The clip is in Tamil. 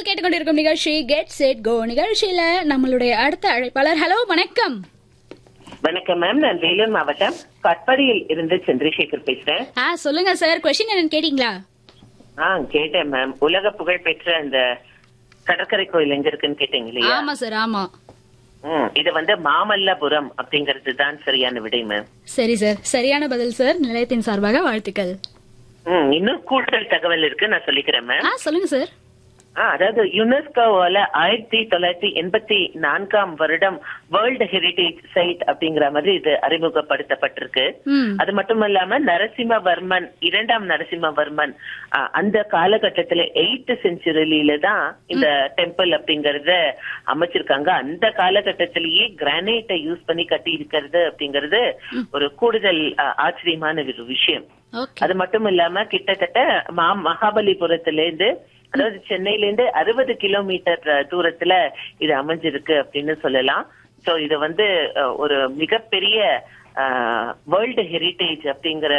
கேட்டுக்கொண்டிருக்கும் நிகழ்ச்சி கெட் செட் கோ நிகழ்ச்சியில நம்மளுடைய அடுத்த அழைப்பாளர் ஹலோ வணக்கம் வணக்கம் மேம் நான் வேலூர் மாவட்டம் கட்படியில் இருந்து சந்திரசேகர் பேசுறேன் ஆ சொல்லுங்க சார் கொஸ்டின் என்னன்னு கேட்டீங்களா ஆ கேட்டேன் மேம் உலக புகழ் பெற்ற அந்த கடற்கரை கோயில் எங்க இருக்குன்னு கேட்டீங்க இல்லையா ஆமா சார் ஆமா ம், இது வந்து மாமல்லபுரம் அப்படிங்கிறது தான் சரியான விடை மேம் சரி சார் சரியான பதில் சார் நிலையத்தின் சார்பாக வாழ்த்துக்கள் ம், இன்னும் கூடுதல் தகவல் இருக்கு நான் சொல்லிக்கிறேன் மேம் ஆ சொல்லுங்க சார் ஆ, அதாவது யுனெஸ்கோவால ஆயிரத்தி தொள்ளாயிரத்தி எண்பத்தி நான்காம் வருடம் வேர்ல்டு ஹெரிடேஜ் சைட் அப்படிங்கிற மாதிரி இது அறிமுகப்படுத்தப்பட்டிருக்கு ம் அது மட்டும் இல்லாம நரசிம்மவர்மன் இரண்டாம் நரசிம்மவர்மன் ஆ, அந்த காலகட்டத்துல எயித் செஞ்சுரியில தான் இந்த டெம்பிள் அப்படிங்கறத அமைச்சிருக்காங்க அந்த காலகட்டத்திலேயே கிரானைட்டை யூஸ் பண்ணி கட்டி இருக்கிறது அப்படிங்கறது ஒரு கூடுதல் ஆ, ஆச்சரியமான ஒரு விஷயம் ஓகே அது மட்டும் இல்லாம கிட்டத்தட்ட மா மகாபலிபுரத்துல இருந்து அதாவது சென்னையில இருந்து அறுபது கிலோமீட்டர் அஹ், தூரத்துல இது அமைஞ்சிருக்கு அப்படின்னு சொல்லலாம் சோ இது வந்து அஹ், ஒரு மிகப்பெரிய வேர்ல்டு ஹெரிடேஜ் அப்படிங்கிற